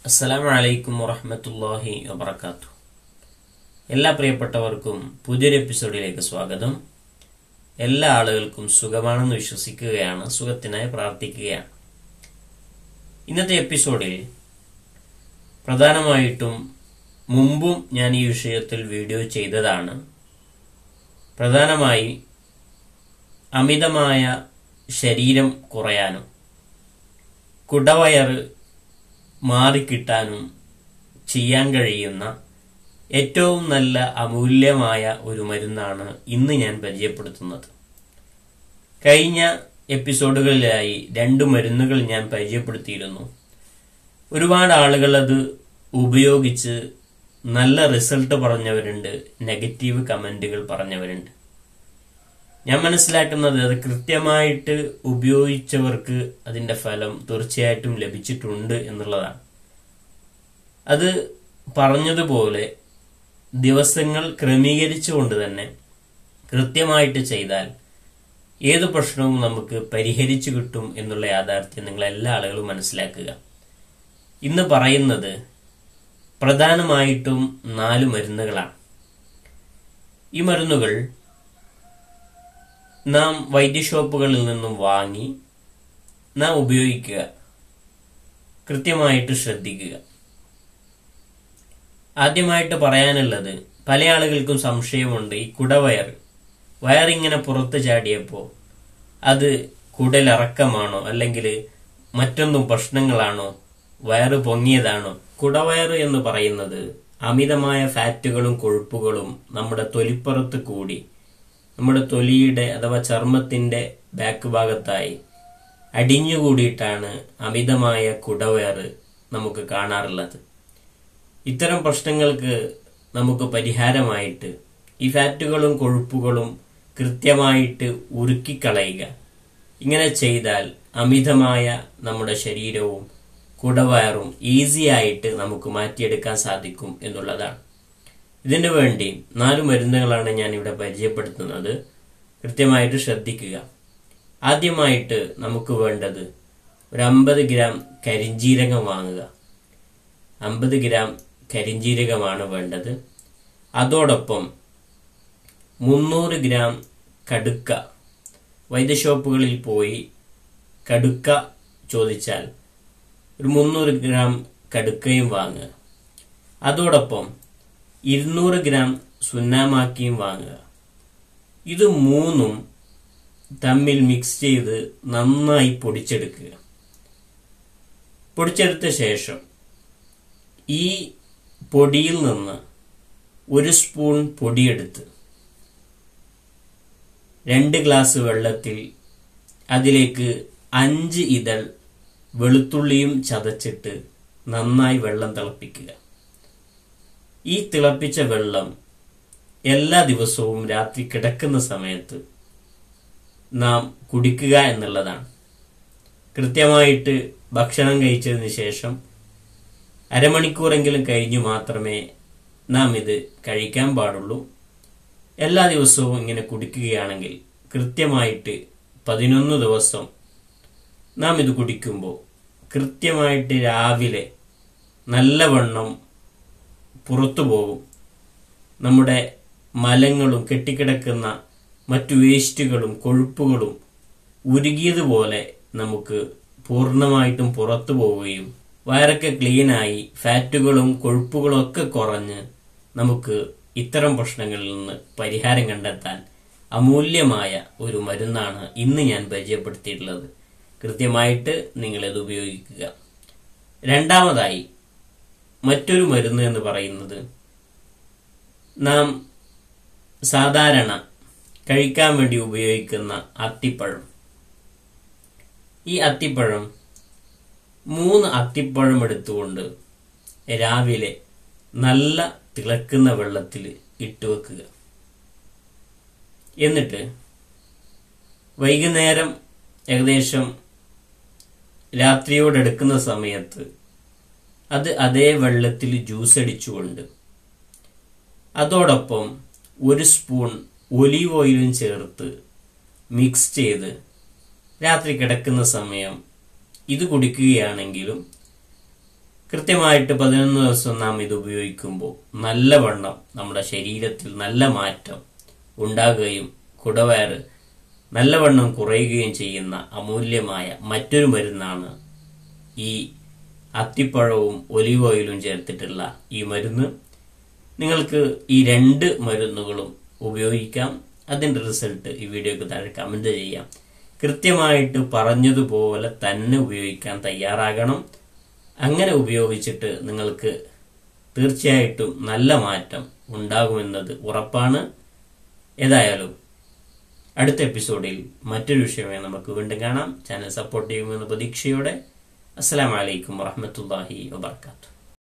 അസ്സലാമു അലൈക്കും വറഹ്മത്തുള്ളാഹി വബറകാതുഹു എല്ലാ പ്രിയപ്പെട്ടവർക്കും പുതിയൊരു എപ്പിസോഡിലേക്ക് സ്വാഗതം എല്ലാ ആളുകൾക്കും സുഖമാണെന്ന് വിശ്വസിക്കുകയാണ് സുഖത്തിനായി പ്രാർത്ഥിക്കുകയാണ് ഇന്നത്തെ എപ്പിസോഡിൽ പ്രധാനമായിട്ടും മുമ്പും ഞാൻ ഈ വിഷയത്തിൽ വീഡിയോ ചെയ്തതാണ് പ്രധാനമായി അമിതമായ ശരീരം കുറയാനും കുടവയറ് മാറിക്കിട്ടാനും ചെയ്യാൻ കഴിയുന്ന ഏറ്റവും നല്ല അമൂല്യമായ ഒരു മരുന്നാണ് ഇന്ന് ഞാൻ പരിചയപ്പെടുത്തുന്നത് കഴിഞ്ഞ എപ്പിസോഡുകളിലായി രണ്ട് മരുന്നുകൾ ഞാൻ പരിചയപ്പെടുത്തിയിരുന്നു ഒരുപാട് ആളുകൾ അത് ഉപയോഗിച്ച് നല്ല റിസൾട്ട് പറഞ്ഞവരുണ്ട് നെഗറ്റീവ് കമന്റുകൾ പറഞ്ഞവരുണ്ട് ഞാൻ മനസ്സിലാക്കുന്നത് അത് കൃത്യമായിട്ട് ഉപയോഗിച്ചവർക്ക് അതിന്റെ ഫലം തീർച്ചയായിട്ടും ലഭിച്ചിട്ടുണ്ട് എന്നുള്ളതാണ് അത് പറഞ്ഞതുപോലെ ദിവസങ്ങൾ ക്രമീകരിച്ചുകൊണ്ട് തന്നെ കൃത്യമായിട്ട് ചെയ്താൽ ഏത് പ്രശ്നവും നമുക്ക് പരിഹരിച്ചു കിട്ടും എന്നുള്ള യാഥാർത്ഥ്യം നിങ്ങൾ എല്ലാ ആളുകളും മനസ്സിലാക്കുക ഇന്ന് പറയുന്നത് പ്രധാനമായിട്ടും നാല് മരുന്നുകളാണ് ഈ മരുന്നുകൾ നാം വൈദ്യഷോപ്പുകളിൽ നിന്നും വാങ്ങി നാം ഉപയോഗിക്കുക കൃത്യമായിട്ട് ശ്രദ്ധിക്കുക ആദ്യമായിട്ട് പറയാനുള്ളത് പല ആളുകൾക്കും സംശയമുണ്ട് ഈ കുടവയർ വയറിങ്ങനെ പുറത്ത് ചാടിയപ്പോൾ അത് കുടലിറക്കമാണോ അല്ലെങ്കിൽ മറ്റൊന്നും പ്രശ്നങ്ങളാണോ വയറ് പൊങ്ങിയതാണോ കുടവയറ് എന്ന് പറയുന്നത് അമിതമായ ഫാറ്റുകളും കൊഴുപ്പുകളും നമ്മുടെ തൊലിപ്പുറത്ത് കൂടി നമ്മുടെ തൊലിയുടെ അഥവാ ചർമ്മത്തിന്റെ ബാക്ക് ഭാഗത്തായി അടിഞ്ഞുകൂടിയിട്ടാണ് അമിതമായ കുടവയറ് നമുക്ക് കാണാറുള്ളത് ഇത്തരം പ്രശ്നങ്ങൾക്ക് നമുക്ക് പരിഹാരമായിട്ട് ഈ ഫാറ്റുകളും കൊഴുപ്പുകളും കൃത്യമായിട്ട് ഉരുക്കിക്കളയുക ഇങ്ങനെ ചെയ്താൽ അമിതമായ നമ്മുടെ ശരീരവും കുടവയറും ഈസി ആയിട്ട് നമുക്ക് മാറ്റിയെടുക്കാൻ സാധിക്കും എന്നുള്ളതാണ് ഇതിനു വേണ്ടി നാല് മരുന്നുകളാണ് ഞാൻ ഇവിടെ പരിചയപ്പെടുത്തുന്നത് കൃത്യമായിട്ട് ശ്രദ്ധിക്കുക ആദ്യമായിട്ട് നമുക്ക് വേണ്ടത് ഒരു അമ്പത് ഗ്രാം കരിഞ്ജീരകം വാങ്ങുക അമ്പത് ഗ്രാം കരിഞ്ജീരകമാണ് വേണ്ടത് അതോടൊപ്പം മുന്നൂറ് ഗ്രാം കടുക്ക വൈദ്യഷോപ്പുകളിൽ പോയി കടുക്ക ചോദിച്ചാൽ ഒരു മുന്നൂറ് ഗ്രാം കടുക്കയും വാങ്ങുക അതോടൊപ്പം ഇരുന്നൂറ് ഗ്രാം സുന്നാമാക്കിയും വാങ്ങുക ഇത് മൂന്നും തമ്മിൽ മിക്സ് ചെയ്ത് നന്നായി പൊടിച്ചെടുക്കുക പൊടിച്ചെടുത്ത ശേഷം ഈ പൊടിയിൽ നിന്ന് ഒരു സ്പൂൺ പൊടിയെടുത്ത് രണ്ട് ഗ്ലാസ് വെള്ളത്തിൽ അതിലേക്ക് അഞ്ച് ഇതൾ വെളുത്തുള്ളിയും ചതച്ചിട്ട് നന്നായി വെള്ളം തിളപ്പിക്കുക ഈ തിളപ്പിച്ച വെള്ളം എല്ലാ ദിവസവും രാത്രി കിടക്കുന്ന സമയത്ത് നാം കുടിക്കുക എന്നുള്ളതാണ് കൃത്യമായിട്ട് ഭക്ഷണം കഴിച്ചതിന് ശേഷം അരമണിക്കൂറെങ്കിലും കഴിഞ്ഞു മാത്രമേ നാം ഇത് കഴിക്കാൻ പാടുള്ളൂ എല്ലാ ദിവസവും ഇങ്ങനെ കുടിക്കുകയാണെങ്കിൽ കൃത്യമായിട്ട് പതിനൊന്ന് ദിവസം നാം ഇത് കുടിക്കുമ്പോൾ കൃത്യമായിട്ട് രാവിലെ നല്ലവണ്ണം പുറത്തു പോകും നമ്മുടെ മലങ്ങളും കെട്ടിക്കിടക്കുന്ന മറ്റു വേസ്റ്റുകളും കൊഴുപ്പുകളും ഉരുകിയതുപോലെ നമുക്ക് പൂർണ്ണമായിട്ടും പുറത്തു പോവുകയും വയറൊക്കെ ക്ലീനായി ഫാറ്റുകളും കൊഴുപ്പുകളും ഒക്കെ കുറഞ്ഞ് നമുക്ക് ഇത്തരം പ്രശ്നങ്ങളിൽ നിന്ന് പരിഹാരം കണ്ടെത്താൻ അമൂല്യമായ ഒരു മരുന്നാണ് ഇന്ന് ഞാൻ പരിചയപ്പെടുത്തിയിട്ടുള്ളത് കൃത്യമായിട്ട് നിങ്ങളിത് ഉപയോഗിക്കുക രണ്ടാമതായി മറ്റൊരു മരുന്ന് എന്ന് പറയുന്നത് നാം സാധാരണ കഴിക്കാൻ വേണ്ടി ഉപയോഗിക്കുന്ന അത്തിപ്പഴം ഈ അത്തിപ്പഴം മൂന്ന് അത്തിപ്പഴം എടുത്തുകൊണ്ട് രാവിലെ നല്ല തിളക്കുന്ന വെള്ളത്തിൽ ഇട്ട് വെക്കുക എന്നിട്ട് വൈകുന്നേരം ഏകദേശം രാത്രിയോടെടുക്കുന്ന സമയത്ത് അത് അതേ വെള്ളത്തിൽ ജ്യൂസ് അടിച്ചുകൊണ്ട് അതോടൊപ്പം ഒരു സ്പൂൺ ഒലീവ് ഓയിലും ചേർത്ത് മിക്സ് ചെയ്ത് രാത്രി കിടക്കുന്ന സമയം ഇത് കുടിക്കുകയാണെങ്കിലും കൃത്യമായിട്ട് പതിനൊന്ന് ദിവസം നാം ഇത് ഉപയോഗിക്കുമ്പോൾ നല്ലവണ്ണം നമ്മുടെ ശരീരത്തിൽ നല്ല മാറ്റം ഉണ്ടാകുകയും കുടവയറ് നല്ലവണ്ണം കുറയുകയും ചെയ്യുന്ന അമൂല്യമായ മറ്റൊരു മരുന്നാണ് ഈ അത്തിപ്പഴവും ഒലിവ് ഓയിലും ചേർത്തിട്ടുള്ള ഈ മരുന്ന് നിങ്ങൾക്ക് ഈ രണ്ട് മരുന്നുകളും ഉപയോഗിക്കാം അതിൻ്റെ റിസൾട്ട് ഈ വീഡിയോക്ക് താഴെ കമൻറ്റ് ചെയ്യാം കൃത്യമായിട്ട് പറഞ്ഞതുപോലെ തന്നെ ഉപയോഗിക്കാൻ തയ്യാറാകണം അങ്ങനെ ഉപയോഗിച്ചിട്ട് നിങ്ങൾക്ക് തീർച്ചയായിട്ടും നല്ല മാറ്റം ഉണ്ടാകുമെന്നത് ഉറപ്പാണ് ഏതായാലും അടുത്ത എപ്പിസോഡിൽ മറ്റൊരു വിഷയമായി നമുക്ക് വീണ്ടും കാണാം ചാനൽ സപ്പോർട്ട് ചെയ്യുമെന്ന പ്രതീക്ഷയോടെ അസ്സലാമലൈക്കും വറഹമത്തല്ലാഹി വബർക്കാത്തു